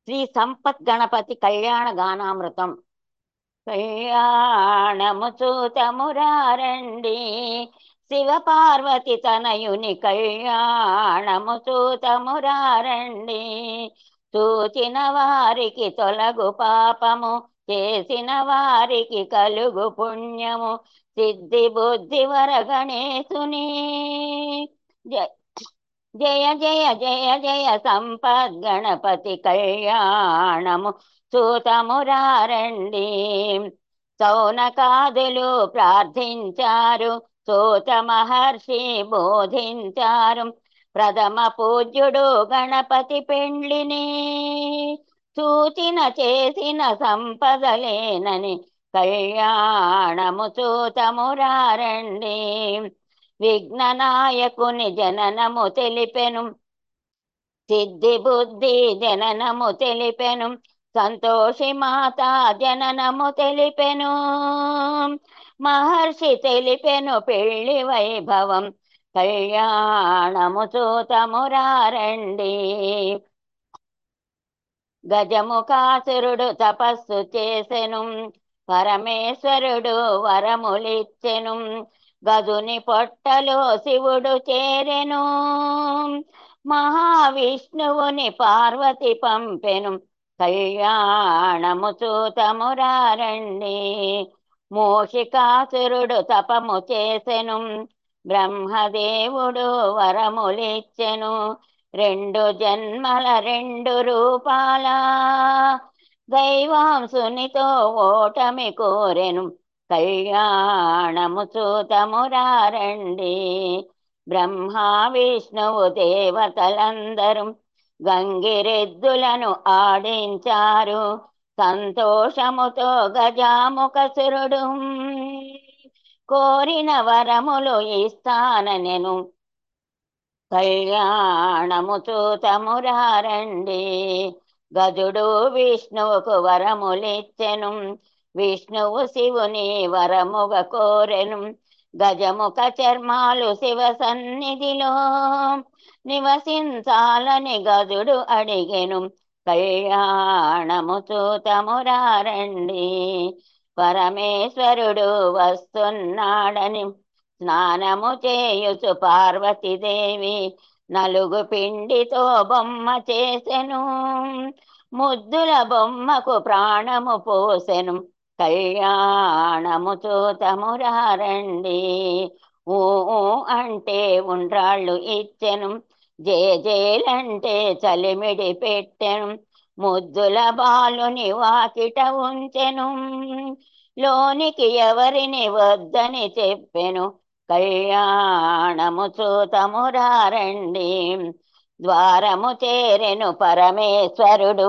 శ్రీ సంపత్ గణపతి కళ్యాణ గానామృతం కళ్యాణము చూతమురారండి శివ పార్వతి తనయుని కళ్యాణము చూతమురారండి చూచిన వారికి తొలగు పాపము చేసిన వారికి కలుగు పుణ్యము సిద్ధి బుద్ధి వర గణేశుని జయ జయ జయ జయ జయ సంపద్ గణపతి కళ్యాణము చూతమురారండి సౌనకాదులు ప్రార్థించారు సూత మహర్షి బోధించారు ప్రథమ పూజ్యుడు గణపతి పెండ్లిని సూచిన చేసిన సంపదలేనని కళ్యాణము చూతమురారండి విఘ్ననాయకుని జననము తెలిపెను సిద్ధి బుద్ధి జననము తెలిపెను సంతోషి మాత జననము తెలిపెను మహర్షి తెలిపెను పెళ్లి వైభవం కళ్యాణము చూతమురారండి గజముఖాసురుడు తపస్సు చేసెను పరమేశ్వరుడు వరములిచ్చెను గదుని పొట్టలో శివుడు చేరెను మహావిష్ణువుని పార్వతి పంపెను కళ్యాణము చూతమురారండి మోషికాసురుడు తపము చేసెను బ్రహ్మదేవుడు వరములిచ్చెను రెండు జన్మల రెండు రూపాల దైవాంసునితో ఓటమి కోరెను కళ్యాణము చూతమురారండి బ్రహ్మ విష్ణువు దేవతలందరూ గంగిరెద్దులను ఆడించారు సంతోషముతో గజాముఖసురుడు కోరిన వరములు ఇస్తాననెను కళ్యాణము చూతమురారండి గజుడు విష్ణువుకు వరములిచ్చెను విష్ణువు శివుని వరముగ కోరెను గజముఖ చర్మాలు శివ సన్నిధిలో నివసించాలని గదుడు అడిగెను కళ్యాణము చూతమురారండి పరమేశ్వరుడు వస్తున్నాడని స్నానము చేయుచు పార్వతీదేవి నలుగు పిండితో బొమ్మ చేసెను ముద్దుల బొమ్మకు ప్రాణము పోసెను కళ్యాణము చూతమురారండి ఊ అంటే ఉండ్రాళ్ళు ఇచ్చెను జేజేలంటే చలిమిడి పెట్టెను ముద్దుల బాలుని వాకిట ఉంచెను లోనికి ఎవరిని వద్దని చెప్పెను కళ్యాణము చూతమురారండి ద్వారము చేరెను పరమేశ్వరుడు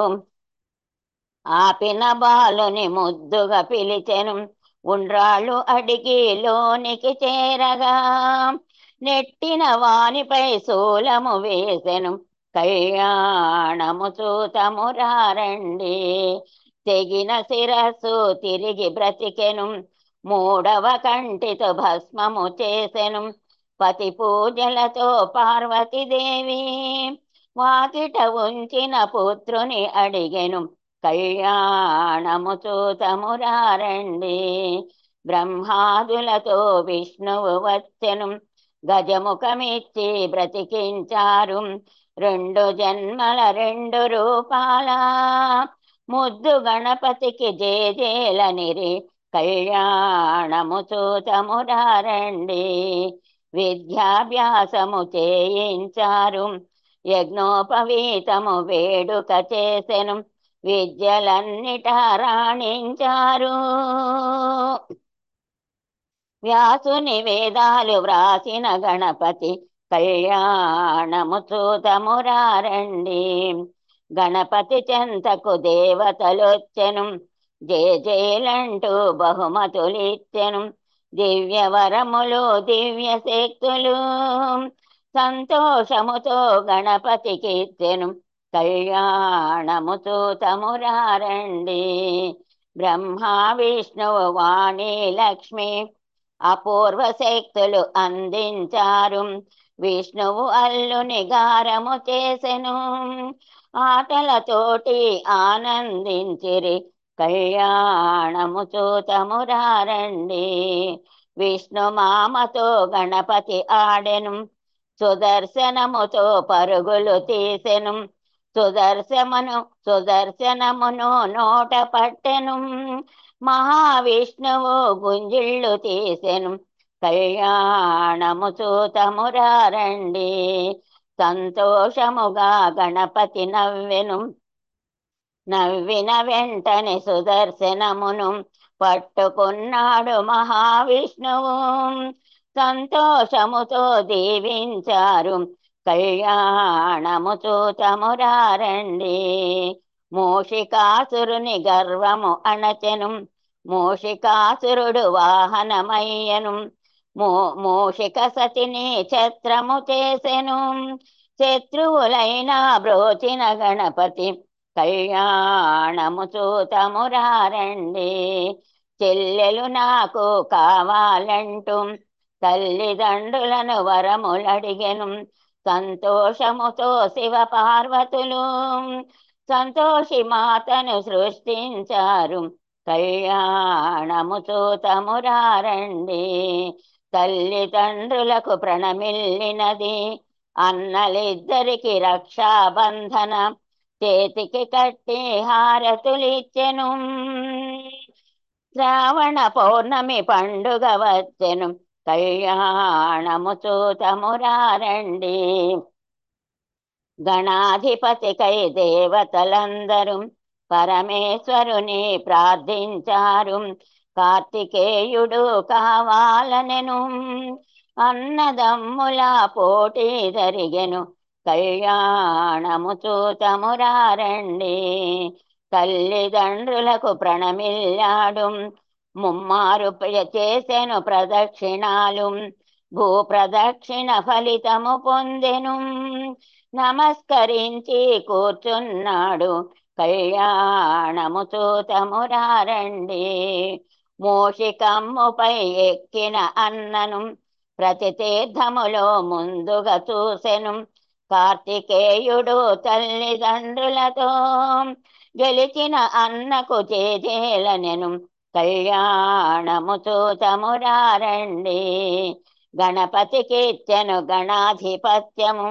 ఆపిన బాలుని ముద్దుగా పిలిచెను ఉండ్రాళ్ళు అడిగి లోనికి చేరగా నెట్టిన వానిపై శూలము వేసెను కళ్యాణము చూతమురారండి తెగిన శిరస్సు తిరిగి బ్రతికెను మూడవ కంటితో భస్మము చేసెను పతి పూజలతో పార్వతీదేవి వాకిట ఉంచిన పుత్రుని అడిగెను కళ్యాణము చూతమురారండి బ్రహ్మాదులతో విష్ణువు వచ్చెను గజముఖమిచ్చి బ్రతికించారు రెండు జన్మల రెండు రూపాల ముద్దు గణపతికి జేజేలనిరి కళ్యాణము చూతమురారండి విద్యాభ్యాసము చేయించారు యజ్ఞోపవీతము వేడుక చేసెను విద్యలన్నిట రాణించారు వ్యాసుని వేదాలు వ్రాసిన గణపతి కళ్యాణము చూతమురారండి గణపతి చెంతకు దేవతలొచ్చెను జేజేలంటూ బహుమతులిచ్చెను దివ్య వరములు దివ్య శక్తులు సంతోషముతో గణపతికి ఇచ్చెను కళ్యాణము చూతమురారండి బ్రహ్మ విష్ణువు వాణి లక్ష్మి అపూర్వ శక్తులు అందించారు విష్ణువు అల్లుని గారము చేసెను ఆటలతోటి ఆనందించిరి కళ్యాణము చూతమురారండి విష్ణు మామతో గణపతి ఆడెను సుదర్శనముతో పరుగులు తీసెను సుదర్శనమును సుదర్శనమును నోట పట్టెను మహావిష్ణువు గుంజిళ్ళు తీసెను కళ్యాణము చూతమురారండి సంతోషముగా గణపతి నవ్వెను నవ్విన వెంటనే సుదర్శనమును పట్టుకున్నాడు మహావిష్ణువు సంతోషముతో దీవించారు కళ్యాణము చూతమురారండి మూషికాసురుని గర్వము అణచెను మూషికాసురుడు వాహనమయ్యను మూ మూషిక సతిని ఛత్రము చేసెను శత్రువులైన బ్రోచిన గణపతి కళ్యాణము చూతమురారండి చెల్లెలు నాకు కావాలంటూ తల్లిదండ్రులను వరములడిగెను సంతోషముతో శివ పార్వతులు సంతోషి మాతను సృష్టించారు కళ్యాణము చూతమురారండి తల్లిదండ్రులకు ప్రణమిల్లినది అన్నలిద్దరికి రక్షాబంధన చేతికి కట్టి హారతులిచ్చెను శ్రావణ పౌర్ణమి పండుగ వచ్చెను కళ్యాణము చూతమురారండి గణాధిపతికై దేవతలందరూ పరమేశ్వరుని ప్రార్థించారు కార్తికేయుడు కావాలనెను అన్నదమ్ముల పోటీ జరిగెను కళ్యాణము చూతమురారండి తల్లిదండ్రులకు ప్రణమిల్లాడు ముమ్మారు చేసెను ప్రదక్షిణాలు భూ ప్రదక్షిణ ఫలితము పొందెను నమస్కరించి కూర్చున్నాడు కళ్యాణము చూతమురారండి మోషికమ్ముపై ఎక్కిన అన్నను ప్రతి తీర్థములో ముందుగా చూసెను కార్తికేయుడు తల్లిదండ్రులతో గెలిచిన అన్నకు చేజేలనెను కళ్యాణము చూతమురారండి గణపతికి ఇచ్చెను గణాధిపత్యము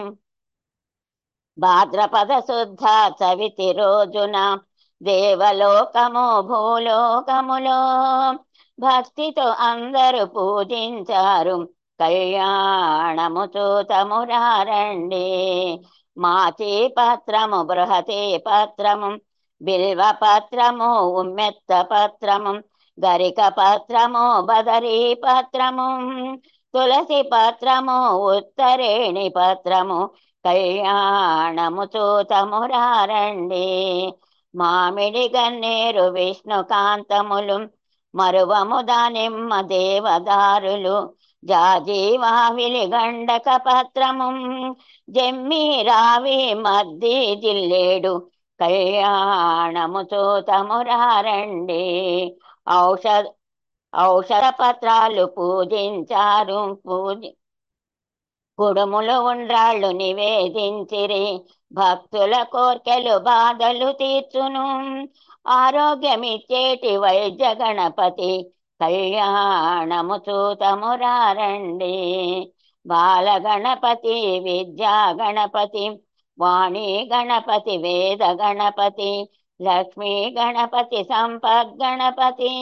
భాద్రపద శుద్ధ చవితి రోజున దేవలోకము భూలోకములో భక్తితో అందరూ పూజించారు కళ్యాణము చూతమురారండి మాచి పత్రము బృహతి పత్రము బిల్వ పత్రము ఉమ్మెత్త పత్రము గరిక పత్రము బదరీ పత్రము తులసి పత్రము ఉత్తరేణి పత్రము కళ్యాణము చూతమురారండి మామిడి గన్నేరు విష్ణుకాంతములు మరువము దానిమ్మ దేవదారులు జాజీవావిలి గండక పత్రము జమ్మి రావి మద్ది జిల్లేడు కళ్యాణము చూతమురారండి ఔషధ ఔషధ పత్రాలు పూజించారు పూజి కుడుములు ఉండ్రాళ్ళు నివేదించిరి భక్తుల కోర్కెలు బాధలు తీర్చును ఆరోగ్యమిచ్చేటి వైద్య గణపతి కళ్యాణము చూతమురారండి బాల గణపతి విద్యా గణపతి వాణి గణపతి వేద గణపతి లక్ష్మీ గణపతి సంపద్ గణపతి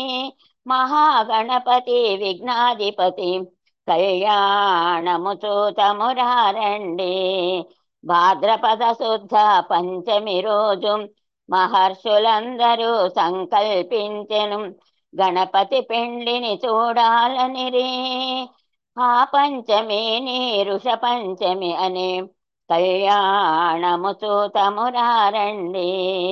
మహాగణపతి విఘ్నాధిపతి కళ్యాణము చూతమురారండి భాద్రపద శుద్ధ పంచమి రోజు మహర్షులందరూ సంకల్పించెను గణపతి పెండ్లిని చూడాలనిరి ఆ పంచమి నీరుష పంచమి అనే కళ్యాణము చూతమురారండి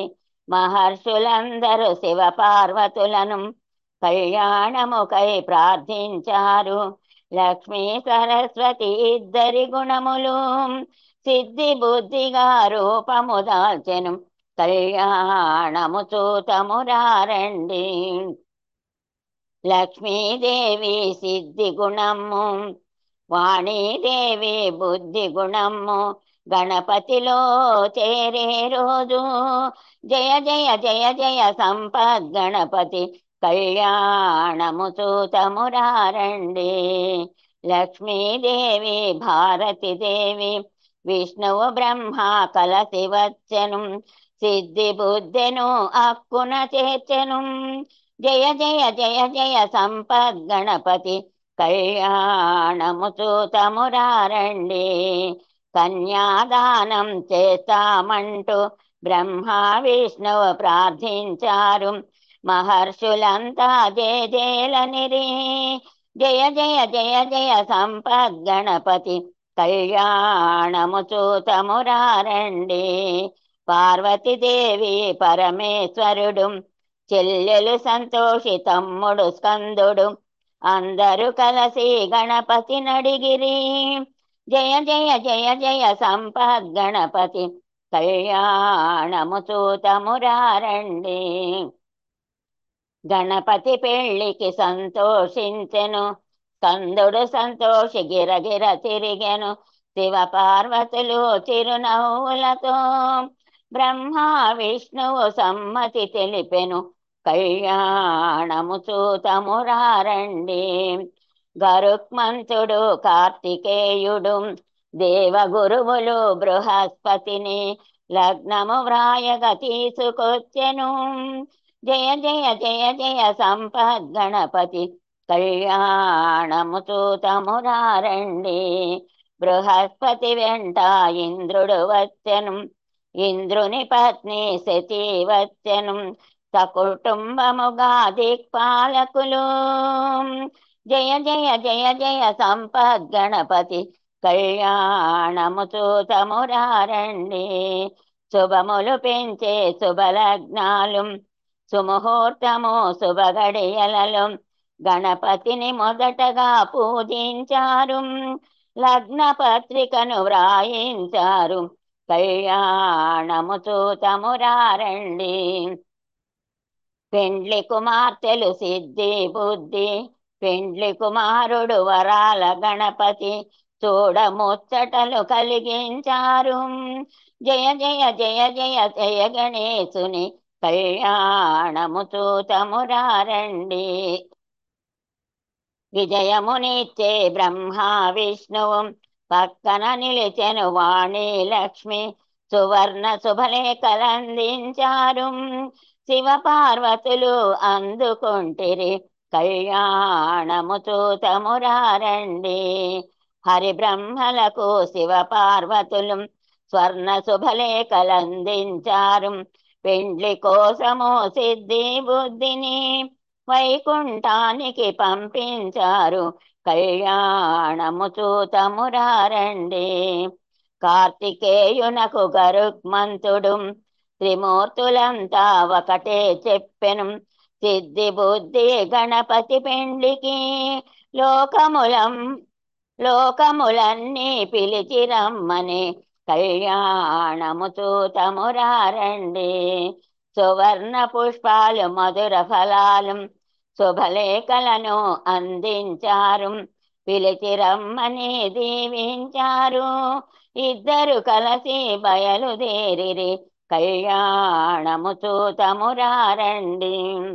మహర్షులందరూ శివ పార్వతులను కళ్యాణముకై ప్రార్థించారు లక్ష్మీ సరస్వతి ఇద్దరి గుణములు సిద్ధి బుద్ధిగా రూపము దాల్చెను కళ్యాణము చూతమురారండి లక్ష్మీదేవి సిద్ధి గుణము వాణీదేవి బుద్ధి గుణము గణపతిలో చేరే రోజు జయ జయ జయ జయ సంపద్ గణపతి కళ్యాణము చూతమురారండి లక్ష్మీదేవి భారతిదేవి విష్ణువు బ్రహ్మ కలసి వచ్చెను సిద్ధి బుద్ధెను అక్కున చేర్చెను జయ జయ జయ జయ సంపద్ గణపతి కళ్యాణము చూతమురారండి కన్యాదానం చేస్తామంటూ బ్రహ్మ విష్ణువు ప్రార్థించారు మహర్షులంతా జయ జయలనిరి జయ జయ జయ జయ సంపద్ గణపతి కళ్యాణము చూతమురారండి పార్వతీదేవి పరమేశ్వరుడు చెల్లెలు సంతోషి తమ్ముడు స్కందుడు అందరూ కలిసి గణపతి నడిగిరి జయ జయ జయ జయ సంపద్ గణపతి కళ్యాణము చూతమురారండి గణపతి పెళ్లికి సంతోషించెను కందుడు సంతోషి గిరగిర తిరిగెను శివ పార్వతులు చిరునవ్వులతో బ్రహ్మ విష్ణువు సమ్మతి తెలిపెను కళ్యాణము చూతమురారండి గరుక్మంతుడు కార్తికేయుడు దేవగురువులు బృహస్పతిని లగ్నము వ్రాయగా తీసుకొచ్చెను జయ జయ జయ జయ సంపద్ గణపతి కళ్యాణము చూతమురారండి బృహస్పతి వెంట ఇంద్రుడు వచ్చెను ఇంద్రుని పత్ని సతీ వచ్చెను సకుటుంబముగా దిక్పాలకులు జయ జయ జయ జయ సంపద్ గణపతి కళ్యాణము చూతమురారండి శుభములు పెంచే శుభలగ్నాలు సుముహూర్తము శుభగడియలలో గణపతిని మొదటగా పూజించారు లగ్న పత్రికను వ్రాయించారు కళ్యాణము చూతమురారండి పెండ్లి కుమార్తెలు సిద్ధి బుద్ధి పెండ్లి కుమారుడు వరాల గణపతి చూడముచ్చటలు కలిగించారు జయ జయ జయ జయ జయ గణేశుని కళ్యాణము చూతమురారండి విజయమునిచ్చే బ్రహ్మ విష్ణువు పక్కన నిలిచెను వాణి లక్ష్మి సువర్ణ శుభలేఖలందించారు శివ పార్వతులు అందుకుంటిరి కళ్యాణము చూతమురారండి హరి బ్రహ్మలకు శివ పార్వతులు స్వర్ణ శుభలేఖలందించారు పెండ్లి కోసము సిద్ధి బుద్ధిని వైకుంఠానికి పంపించారు కళ్యాణము చూతమురారండి కార్తికేయునకు గరుక్మంతుడు త్రిమూర్తులంతా ఒకటే చెప్పెను సిద్ధి బుద్ధి గణపతి పెండ్లికి లోకములం లోకములన్నీ పిలిచి రమ్మని కళ్యాణము చూతమురారండి సువర్ణ పుష్పాలు మధుర ఫలాలు శుభలేఖలను అందించారు పిలిచి రమ్మని దీవించారు ఇద్దరు కలిసి బయలుదేరిరి కళ్యాణము చూతమురారండి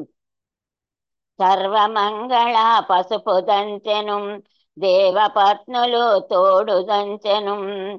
సర్వమంగళ పసుపు దంచెను దేవపత్నులు తోడు దంచెను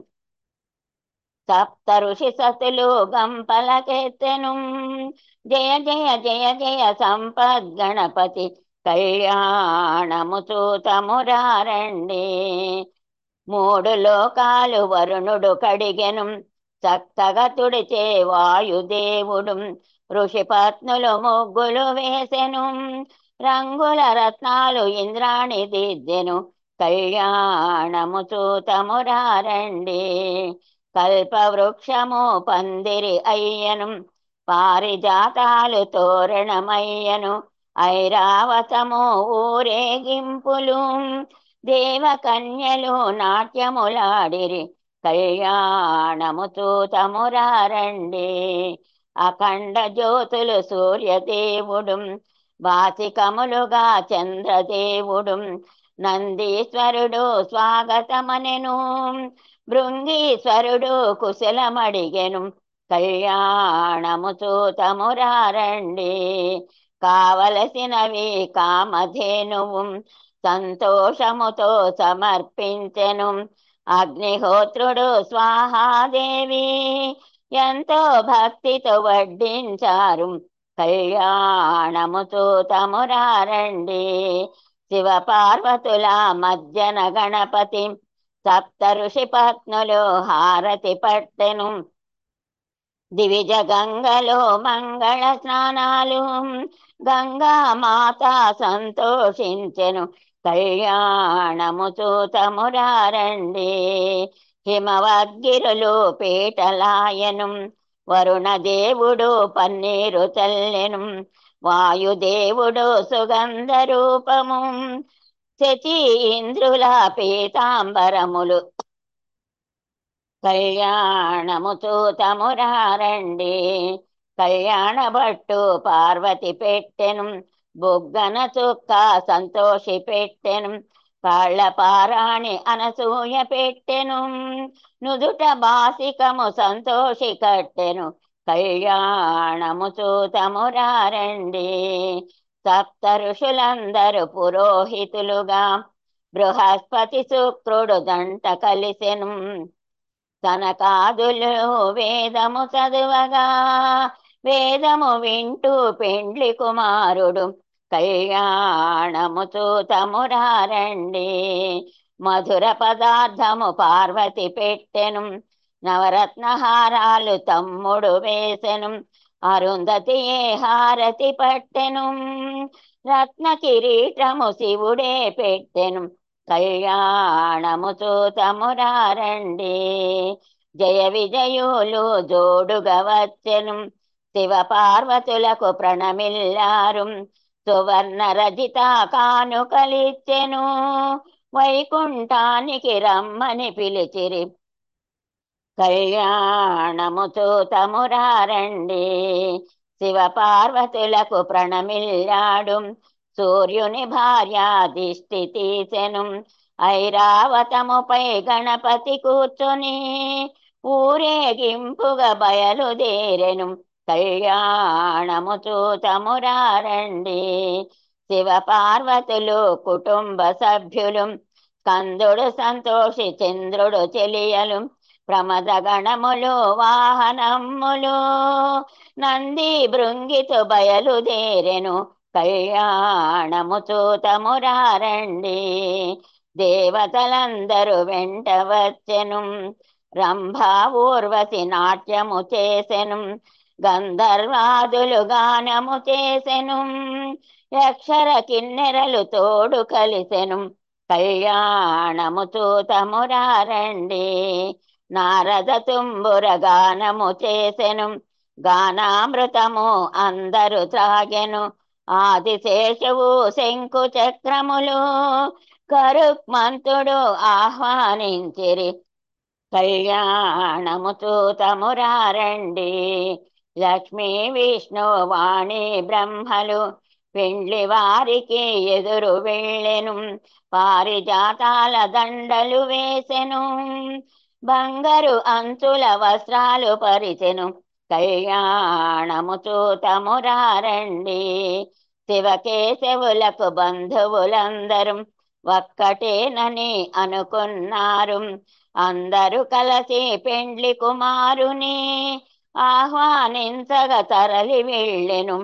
సప్త ఋషి సతులు గంపలకెత్తెను జయ జయ జయ జయ సంపద్ గణపతి కళ్యాణము చూతమురారండి మూడు లోకాలు వరుణుడు కడిగెను చక్కగా తుడిచే వాయుదేవుడు ఋషి పత్నులు ముగ్గులు వేసెను రంగుల రత్నాలు ఇంద్రాణి దిద్దెను కళ్యాణము చూతమురారండి కల్పవృక్షము పందిరి అయ్యను పారిజాతాలు తోరణమయ్యను ఐరావతము ఊరేగింపులు దేవకన్యలు నాట్యములాడిరి కళ్యాణము చూతమురారండి అఖండ జ్యోతులు సూర్యదేవుడు వాసికములుగా చంద్రదేవుడు నందీశ్వరుడు స్వాగతమనెను భృంగీశ్వరుడు కుశలమడిగెను కళ్యాణము చూతమురారండి కావలసినవి కామధేనువు సంతోషముతో సమర్పించెను అగ్నిహోత్రుడు స్వాహాదేవి ఎంతో భక్తితో వడ్డించారు కళ్యాణము చూతమురారండి శివ పార్వతుల మధ్యన గణపతి సప్త ఋషి పత్నులు హారతి పట్టెను దివిజ గంగలో మంగళ స్నానాలు గంగా మాత సంతోషించెను కళ్యాణము చూతమురారండి హిమవద్గిరులు పీటలాయను వరుణ దేవుడు పన్నీరు చల్లెను వాయుదేవుడు సుగంధ రూపము శచి ఇంద్రుల పీతాంబరములు కళ్యాణము చూతమురారండి కళ్యాణ భట్టు పార్వతి పెట్టెను బుగ్గన చుక్క సంతోషి పెట్టెను కాళ్ళ పారాణి అనసూయ పెట్టెను నుదుట బాసికము సంతోషి కట్టెను కళ్యాణము చూతమురారండి సప్త ఋషులందరూ పురోహితులుగా బృహస్పతి శుక్రుడు దంట కలిసెను సనకాదులు వేదము చదువగా వేదము వింటూ పెండ్లి కుమారుడు కళ్యాణము చూతమురారండి మధుర పదార్థము పార్వతి పెట్టెను నవరత్నహారాలు తమ్ముడు వేసెను అరుంధతి ఏ హారతి పట్టెను రత్న కిరీటము శివుడే పెట్టెను కళ్యాణము చూతమురారండి జయ విజయులు జోడుగా వచ్చెను శివ పార్వతులకు ప్రణమిల్లారు సువర్ణ రజిత కానుకలిచ్చెను వైకుంఠానికి రమ్మని పిలిచిరి కళ్యాణము చూతమురారండి శివ పార్వతులకు ప్రణమిల్లాడు సూర్యుని భార్య దిష్టి తీసెను ఐరావతముపై గణపతి కూర్చొని ఊరేగింపుగా బయలుదేరెను కళ్యాణము చూతమురారండి శివ పార్వతులు కుటుంబ సభ్యులు కందుడు సంతోషి చంద్రుడు చెలియలు ప్రమద గణములు వాహనములు నంది భృంగితు బయలుదేరెను కళ్యాణము చూతమురారండి దేవతలందరూ వెంట వచ్చెను రంభా ఊర్వశి నాట్యము చేసెను గంధర్వాదులు గానము చేసెను యక్షర కిన్నెరలు తోడు కలిసెను కళ్యాణము చూతమురారండి నారద తుంబుర గానము చేసెను గానామృతము అందరు త్రాగెను ఆదిశేషువు శంకు చక్రములు కరుక్మంతుడు ఆహ్వానించిరి కళ్యాణము చూతమురారండి లక్ష్మీ విష్ణు వాణి బ్రహ్మలు పెండ్లి వారికి ఎదురు వెళ్ళెను పారిజాతాల దండలు వేసెను బంగారు అంచుల వస్త్రాలు పరిచెను కళ్యాణము చూతమురారండి శివకేశవులకు బంధువులందరూ ఒక్కటేనని అనుకున్నారు అందరూ కలిసి పెండ్లి కుమారుని ఆహ్వానించగా తరలి వెళ్ళెను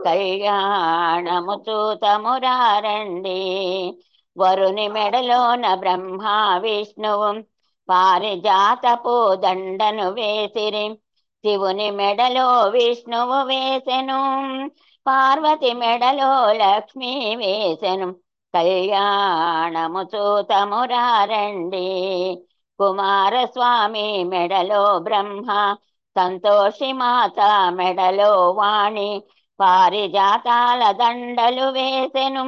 కళ్యాణము చూతమురారండి వరుని మెడలోన బ్రహ్మ విష్ణువు పారిజాతపు దండను వేసిరి శివుని మెడలో విష్ణువు వేసెను పార్వతి మెడలో లక్ష్మి వేసెను కళ్యాణము చూతమురారండి కుమారస్వామి మెడలో బ్రహ్మ సంతోషి మాత మెడలో వాణి పారిజాతాల దండలు వేసెను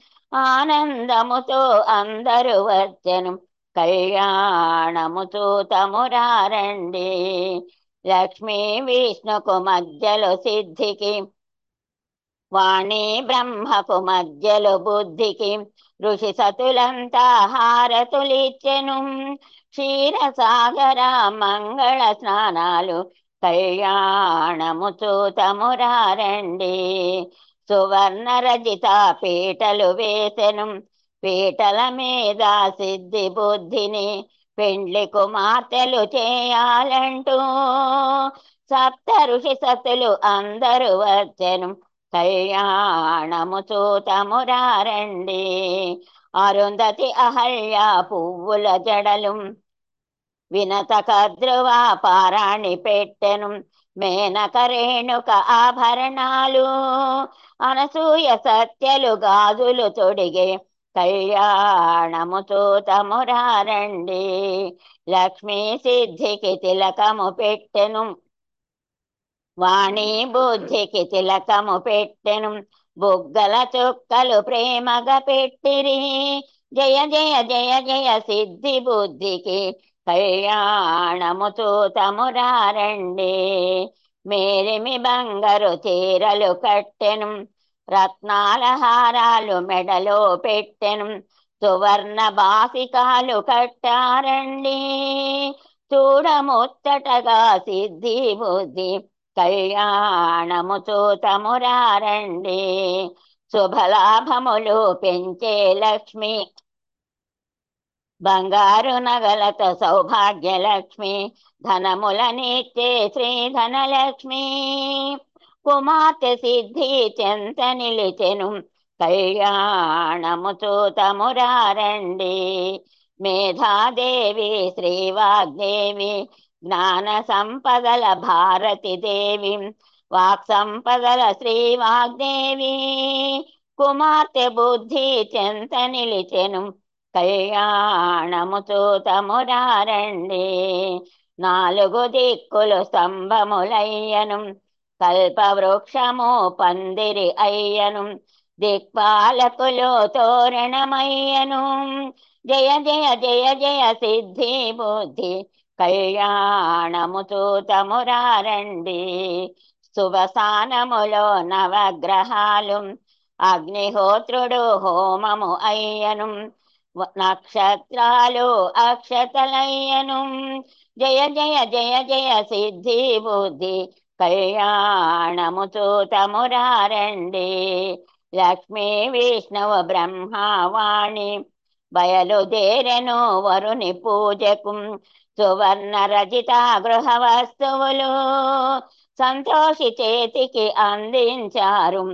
ఆనందముతో అందరూ వచ్చెను కళ్యాణము చూతమురారండి లక్ష్మీ విష్ణుకు మధ్యలో సిద్ధికి వాణి బ్రహ్మకు మధ్యలు బుద్ధికి ఋషి సతులంతా హారతులిచ్చెను క్షీరసాగర మంగళ స్నానాలు కళ్యాణము చూతమురారండి సువర్ణ రజిత పీటలు వేసెను పీటల మీద సిద్ధి బుద్ధిని పెండ్లి కుమార్తెలు చేయాలంటూ సప్త ఋషి సతులు అందరూ వచ్చెను కళ్యాణము చూతమురారండి అరుంధతి అహల్య పువ్వుల జడలు వినత కద్రువ పారాణి పెట్టెను మేనక రేణుక ఆభరణాలు అనసూయ సత్యలు గాజులు తొడిగే కళ్యాణము చూతమురారండి లక్ష్మీ సిద్ధికి తిలకము పెట్టెను వాణి బుద్ధికి తిలకము పెట్టెను బుగ్గల చుక్కలు ప్రేమగా పెట్టిరి జయ జయ జయ జయ సిద్ధి బుద్ధికి కళ్యాణము చూతమురారండి మేరిమి బంగారు చీరలు కట్టెను రత్నాల హారాలు మెడలో పెట్టెను సువర్ణ బాసికాలు కట్టారండి చూడముచ్చటగా సిద్ధి బుద్ధి కళ్యాణము చూతమురారండి శుభలాభములు పెంచే లక్ష్మి బంగారు నగలతో సౌభాగ్య లక్ష్మి ధనములనిచ్చే శ్రీ ధనలక్ష్మి కుమార్తె సిద్ధి చెంత నిలిచెను కళ్యాణము చూతమురారండి మేధాదేవి శ్రీవాగ్దేవి జ్ఞాన సంపదల భారతి దేవి వాక్ సంపదల శ్రీవాగ్దేవి కుమార్తె బుద్ధి చెంత నిలిచెను కళ్యాణము చూతమురారండి నాలుగు దిక్కులు స్తంభములయ్యను కల్పవృక్షము పందిరి అయ్యను దిక్పాలకులు తోరణమయ్యను జయ జయ జయ జయ సిద్ధి బుద్ధి కళ్యాణము చూతమురారండి శుభస్థానములో నవగ్రహాలు అగ్నిహోత్రుడు హోమము అయ్యను నక్షత్రాలు అక్షతలయ్యను జయ జయ జయ జయ సిద్ధి బుద్ధి కళ్యాణము చూతమురారండి లక్ష్మీ విష్ణువు బ్రహ్మవాణి బయలుదేరెను వరుని పూజకు సువర్ణ రజిత గృహ వస్తువులు సంతోషి చేతికి అందించారు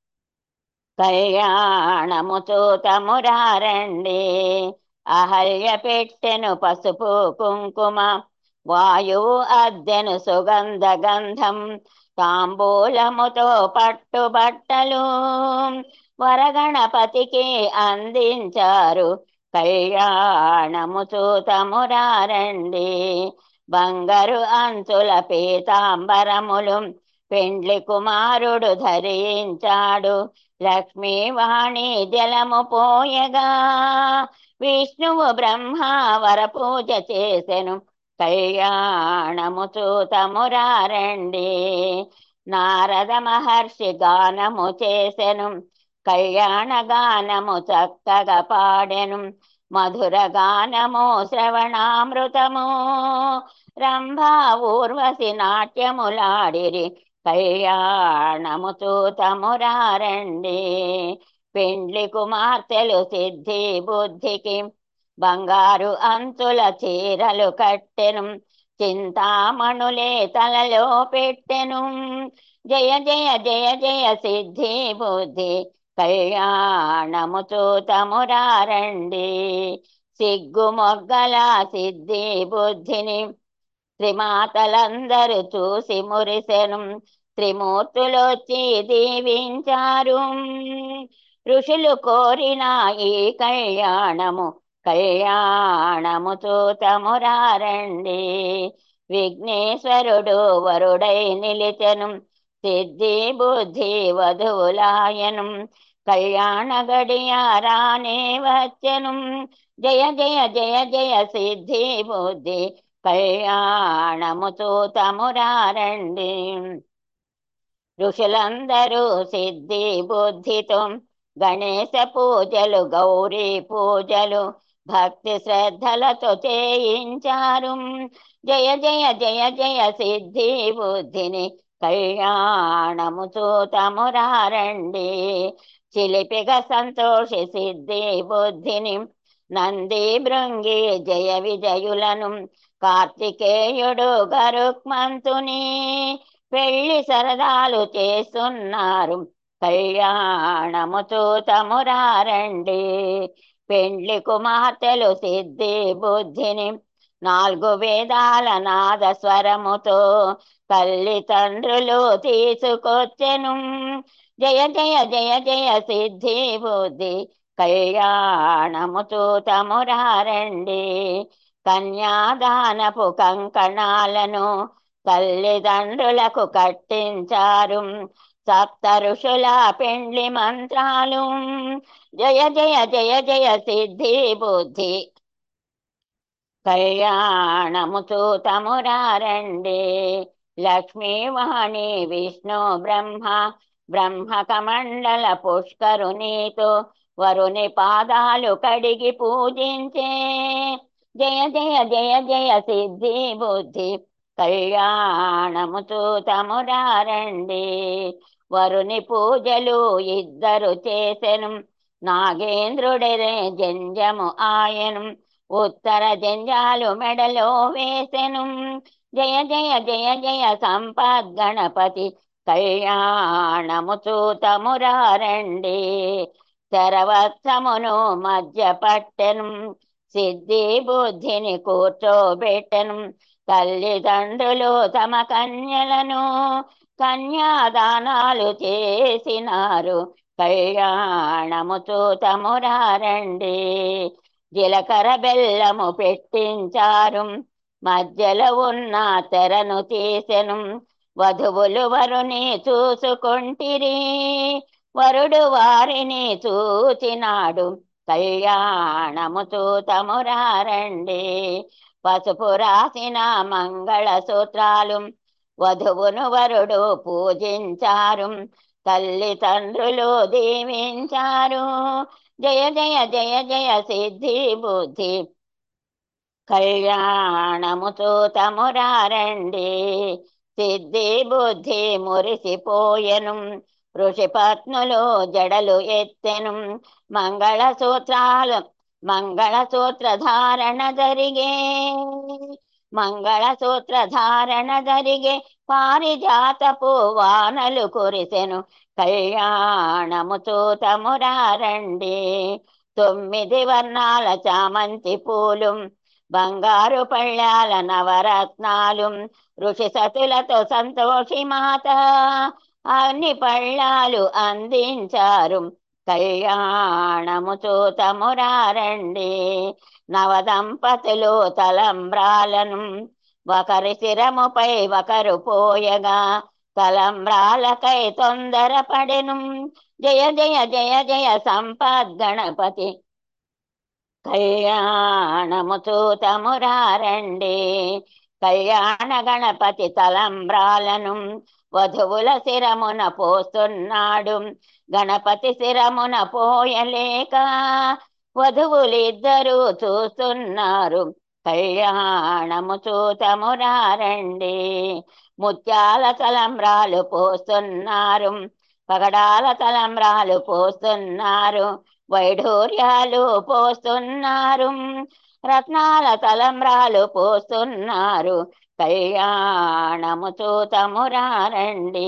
కళ్యాణము చూతమురారండి అహల్య పెట్టెను పసుపు కుంకుమ వాయువు అద్దెను సుగంధ గంధం తాంబూలముతో పట్టుబట్టలు వరగణపతికి అందించారు కళ్యాణము చూతమురారండి బంగారు అంచుల పీతాంబరములు పెండ్లి కుమారుడు ధరించాడు లక్ష్మీవాణి జలము పోయగా విష్ణువు బ్రహ్మ వరపూజ చేసెను కళ్యాణము చూతమురారండి నారద మహర్షి గానము చేసెను కళ్యాణ గానము చక్కగా పాడెను మధుర గానము శ్రవణామృతము రంభా ఊర్వశి నాట్యములాడిరి కళ్యాణము చూతమురారండి పెండ్లి కుమార్తెలు సిద్ధి బుద్ధికి బంగారు అంచుల చీరలు కట్టెను చింతామణులే తలలో పెట్టెను జయ జయ జయ జయ సిద్ధి బుద్ధి కళ్యాణము చూతమురారండి సిగ్గు మొగ్గల సిద్ధి బుద్ధిని త్రిమాతలందరూ చూసి మురిసెను త్రిమూర్తులొచ్చి దీవించారు ఋషులు కోరిన ఈ కళ్యాణము కళ్యాణము చూతమురారండి విఘ్నేశ్వరుడు వరుడై నిలిచెను సిద్ధి బుద్ధి వధువులాయను కళ్యాణ గడియారానే వచ్చెను జయ జయ జయ జయ సిద్ధి బుద్ధి కళ్యాణము చూతమురారండి ఋషులందరూ సిద్ధి బుద్ధితో గణేశ పూజలు గౌరీ పూజలు భక్తి శ్రద్ధలతో చేయించారు జయ జయ జయ జయ సిద్ధి బుద్ధిని కళ్యాణము చూతమురారండి చిలిపిగా సంతోషి సిద్ధి బుద్ధిని నంది భృంగి జయ విజయులను కార్తికేయుడు గరుక్మంతుని పెళ్లి సరదాలు చేస్తున్నారు కళ్యాణము చూతమురారండి పెండ్లి కుమార్తెలు సిద్ధి బుద్ధిని నాలుగు వేదాల నాద స్వరముతో తల్లి తండ్రులు తీసుకొచ్చెను జయ జయ జయ జయ సిద్ధి బుద్ధి కళ్యాణము చూతమురారండి కన్యాదానపు కంకణాలను తల్లిదండ్రులకు కట్టించారు సప్త ఋషుల పెండ్లి మంత్రాలు జయ జయ జయ జయ సిద్ధి బుద్ధి కళ్యాణము చూతమురారండి లక్ష్మీవాణి విష్ణు బ్రహ్మ బ్రహ్మ కమండల పుష్కరునితో వరుని పాదాలు కడిగి పూజించే జయ జయ జయ జయ సిద్ధి బుద్ధి కళ్యాణము చూతమురారండి వరుని పూజలు ఇద్దరు చేసెను నాగేంద్రుడే జంజము ఆయను ఉత్తర జంజాలు మెడలో వేసెను జయ జయ జయ జయ సంపద్ గణపతి కళ్యాణము చూతమురారండి శరవత్సమును మధ్య పట్టెను సిద్ధి బుద్ధిని కూర్చోబెట్టెను తల్లిదండ్రులు తమ కన్యలను కన్యాదానాలు చేసినారు కళ్యాణము చూతమురారండి జీలకర్ర బెల్లము పెట్టించారు మధ్యలో ఉన్న తెరను తీసెను వధువులు వరుని చూసుకొంటిరి వరుడు వారిని చూచినాడు కళ్యాణము చూతమురారండి పసుపు రాసిన మంగళ సూత్రాలు వధువును వరుడు పూజించారు తల్లిదండ్రులు దీవించారు జయ జయ జయ జయ సిద్ధి బుద్ధి కళ్యాణము చూతమురారండి సిద్ధి బుద్ధి మురిసిపోయెను ఋషిపత్నులు జడలు ఎత్తెను మంగళ సూత్రాలు మంగళ సూత్ర ధారణ జరిగే మంగళ సూత్ర ధారణ జరిగే పారిజాతపు వానలు కురిసెను కళ్యాణము చూతమురారండి తొమ్మిది వర్ణాల చామంతి పూలు బంగారు పళ్ళాల నవరత్నాలు ఋషి సతులతో సంతోషి మాత అన్ని పళ్ళాలు అందించారు కళ్యాణము చూతమురారండి నవదంపతులు తలంబ్రాలను ఒకరి శిరముపై ఒకరు పోయగా తలంబ్రాలకై తొందరపడెను జయ జయ జయ జయ సంపద్ గణపతి కళ్యాణము చూతమురారండి కళ్యాణ గణపతి తలంబ్రాలను వధువుల శిరమున పోస్తున్నాడు గణపతి శిరమున పోయలేక వధువులిద్దరూ చూస్తున్నారు కళ్యాణము చూతమురారండి ముత్యాల తలంబ్రాలు పోస్తున్నారు పగడాల తలంబ్రాలు పోస్తున్నారు వైఢూర్యాలు పోస్తున్నారు రత్నాల తలంబ్రాలు పోస్తున్నారు కళ్యాణము చూతమురారండి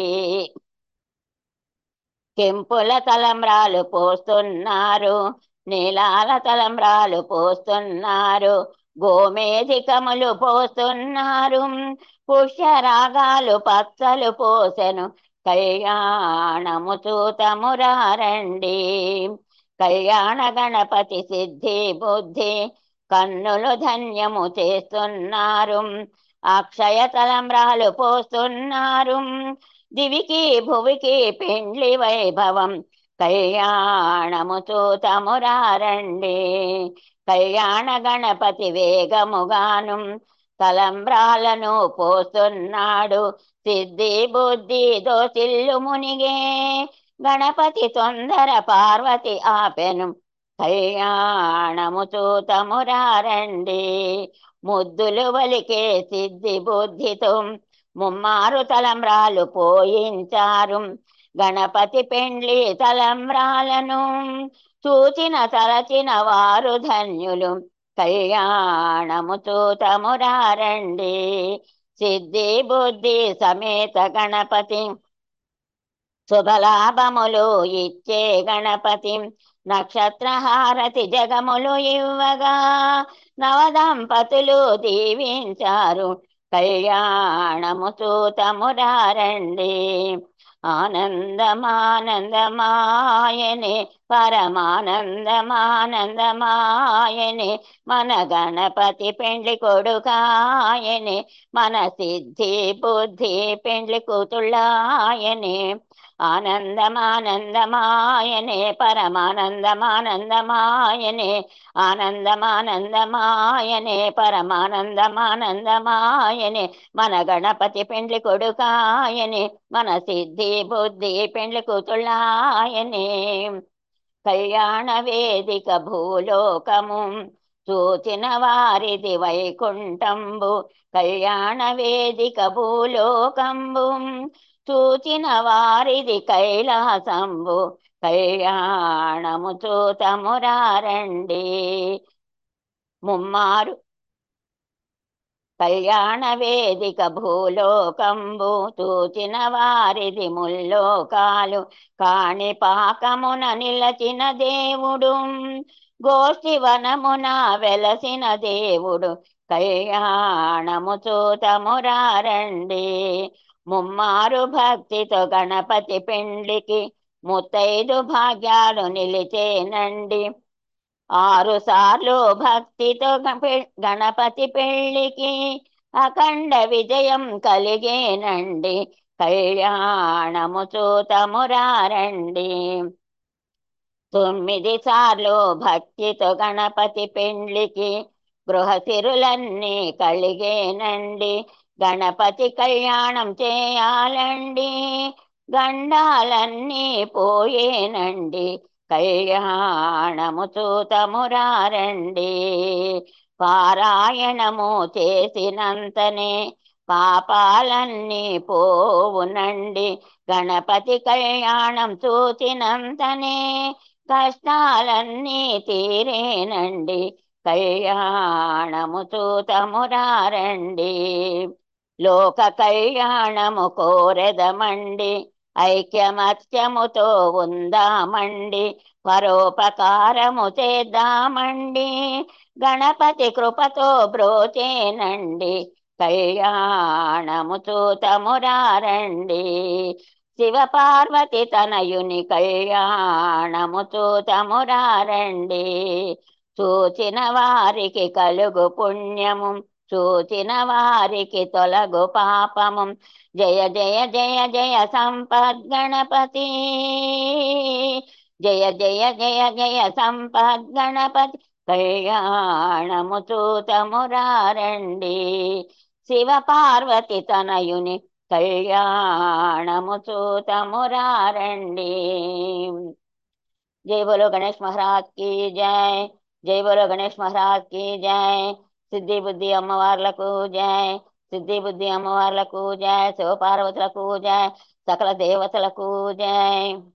కెంపుల తలంబ్రాలు పోస్తున్నారు నీలాల తలంబ్రాలు పోస్తున్నారు గోమేధికములు పోస్తున్నారు పుష్యరాగాలు పచ్చలు పోసెను కళ్యాణము చూతమురారండి కళ్యాణ గణపతి సిద్ధి బుద్ధి కన్నులు ధన్యము చేస్తున్నారు అక్షయ తలంబ్రాలు పోస్తున్నారు దివికి భువికి పెండ్లి వైభవం కళ్యాణము చూతమురారండి కళ్యాణ గణపతి వేగముగాను తలంబ్రాలను పోస్తున్నాడు సిద్ధి బుద్ధి దోసిల్లు మునిగే గణపతి తొందర పార్వతి ఆపెను కళ్యాణము చూతమురారండి ముద్దులు వలికే సిద్ధి బుద్ధితో ముమ్మారు తలంబ్రాలు పోయించారు గణపతి పెండ్లి తలంబ్రాలను చూచిన తలచిన వారు ధన్యులు కళ్యాణము చూతమురారండి సిద్ధి బుద్ధి సమేత గణపతి శుభలాభములు ఇచ్చే గణపతి నక్షత్రహారతి జగములు ఇవ్వగా నవదంపతులు దీవించారు కళ్యాణము చూతమురారండి ఆనందమానందమాయనే పరమానందమానందమాయనే మన గణపతి పెండ్లి కొడుకాయనే మన సిద్ధి బుద్ధి పెండ్లి కూతుళ్ళాయనే ఆనందమానందమాయనే పరమానందమానందమాయనే ఆనందమానందమాయనే పరమానందమానందమాయనే మన గణపతి పెండ్లి కొడుకాయనే మన సిద్ధి బుద్ధి పెండ్లి కూతుళ్ళాయనే కళ్యాణ వేదిక భూలోకము చూచిన వారిది వైకుంఠంబు కళ్యాణ వేదిక భూలోకంబు చూచిన వారిది కైలాసంబు కళ్యాణము చూతమురారండి ముమ్మారు కళ్యాణ వేదిక భూలోకంబు చూచిన వారిది ముల్లోకాలు కాణి పాకమున నిలచిన దేవుడు గోష్ఠి వనమున వెలసిన దేవుడు కళ్యాణము చూతమురారండి ముమ్మారు భక్తితో గణపతి పెండ్లికి ముత్తైదు భాగ్యాలు నిలిచేనండి ఆరు సార్లు భక్తితో గణపతి పెళ్లికి అఖండ విజయం కలిగేనండి కళ్యాణము చూతమురారండి తొమ్మిది సార్లు భక్తితో గణపతి పెండ్లికి గృహసిరులన్నీ కలిగేనండి గణపతి కళ్యాణం చేయాలండి గండాలన్నీ పోయేనండి కళ్యాణము చూతమురారండి పారాయణము చేసినంతనే పాపాలన్నీ పోవునండి గణపతి కళ్యాణం చూచినంతనే కష్టాలన్నీ తీరేనండి కళ్యాణము చూతమురారండి లోక కళ్యాణము కోరెదమండి ఐక్యమత్యముతో ఉందామండి పరోపకారము చేద్దామండి గణపతి కృపతో బ్రోచేనండి కళ్యాణము చూతమురారండి శివ పార్వతి తనయుని కళ్యాణము చూతమురారండి చూచిన వారికి కలుగు పుణ్యము చూచిన వారికి తొలగు పాపము జయ జయ జయ జయ సంపద్ గణపతి జయ జయ జయ జయ సంపద్ గణపతి కళ్యాణము చూతమురారండి శివ పార్వతి తనయుని కళ్యాణము చూతమురారండి జై బోలో గణేష్ మహారాజ్ కి జై జై బోలో గణేష్ మహారాజ్ కి జై సిద్ధి బుద్ధి అమ్మవార్లకు జై సిద్ధి బుద్ధి అమ్మవార్లకు జై శివపార్వతులకు జై సకల దేవతలకు జై